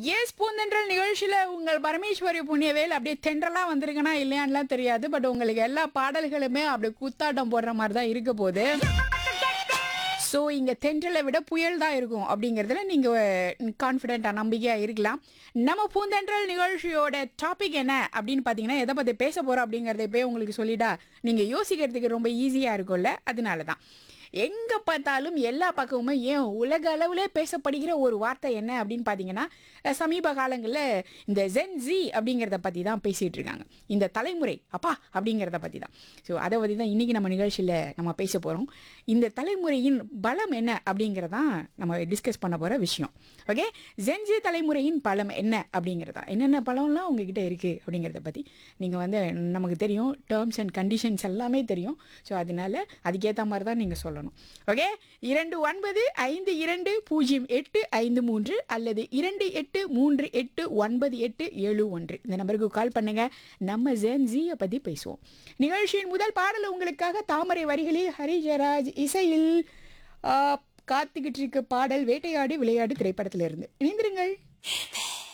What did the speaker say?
S பூந்தென்றல் நிகழ்ச்சியில் உங்கள் பரமேஸ்வரி புண்ணியவேல் அப்படியே தென்றலாக வந்திருக்குன்னா இல்லையான்லாம் தெரியாது பட் உங்களுக்கு எல்லா பாடல்களுமே அப்படியே கூத்தாட்டம் போடுற மாதிரி தான் இருக்க போகுது ஸோ இங்கே தென்றலை விட புயல் தான் இருக்கும் அப்படிங்கிறதுல நீங்கள் கான்ஃபிடென்ட்டாக நம்பிக்கையாக இருக்கலாம் நம்ம பூந்தென்றல் நிகழ்ச்சியோட டாபிக் என்ன அப்படின்னு பார்த்தீங்கன்னா எதை பற்றி பேச போகிறோம் அப்படிங்கிறத இப்போயே உங்களுக்கு சொல்லிட்டா நீங்கள் யோசிக்கிறதுக்கு ரொம்ப ஈஸியாக இருக்கும்ல அதனால தான் எங்கே பார்த்தாலும் எல்லா பக்கமுமே ஏன் உலக அளவில் பேசப்படுகிற ஒரு வார்த்தை என்ன அப்படின்னு பார்த்தீங்கன்னா அஹ், சமீப காலங்களில் இந்த ஜென் ஜி அப்படிங்கிறத பற்றி தான் பேசிகிட்டு இருக்காங்க இந்த தலைமுறை அப்பா அப்படிங்கிறத பற்றி தான் ஸோ அதை பற்றி தான் இன்றைக்கி நம்ம நிகழ்ச்சியில் நம்ம பேச போகிறோம் இந்த தலைமுறையின் பலம் என்ன அப்படிங்கிறதான் நம்ம டிஸ்கஸ் பண்ண போகிற விஷயம் ஓகே ஜென்ஜி தலைமுறையின் பலம் என்ன அப்படிங்கிறதா என்னென்ன பலம்லாம் உங்ககிட்ட இருக்குது அப்படிங்கிறத பற்றி நீங்கள் வந்து நமக்கு தெரியும் டேர்ம்ஸ் அண்ட் கண்டிஷன்ஸ் எல்லாமே தெரியும் ஸோ அதனால அதுக்கேற்ற மாதிரி தான் நீங்கள் சொல்லணும் ஓகே இரண்டு ஒன்பது ஐந்து இரண்டு பூஜ்ஜியம் எட்டு ஐந்து மூன்று அல்லது இரண்டு எட்டு மூன்று எட்டு ஒன்பது எட்டு ஏழு ஒன்று இந்த நம்பருக்கு கால் பண்ணுங்க நம்ம ஜென்ஜியை பற்றி பேசுவோம் நிகழ்ச்சியின் முதல் பாடல் உங்களுக்காக தாமரை வரிகளில் ஹரிஜராஜ் இசையில் ஆ, காத்துக்கிட்டு இருக்க பாடல் வேட்டையாடு விளையாடு திரைப்படத்திலிருந்து இணைந்திருங்கள்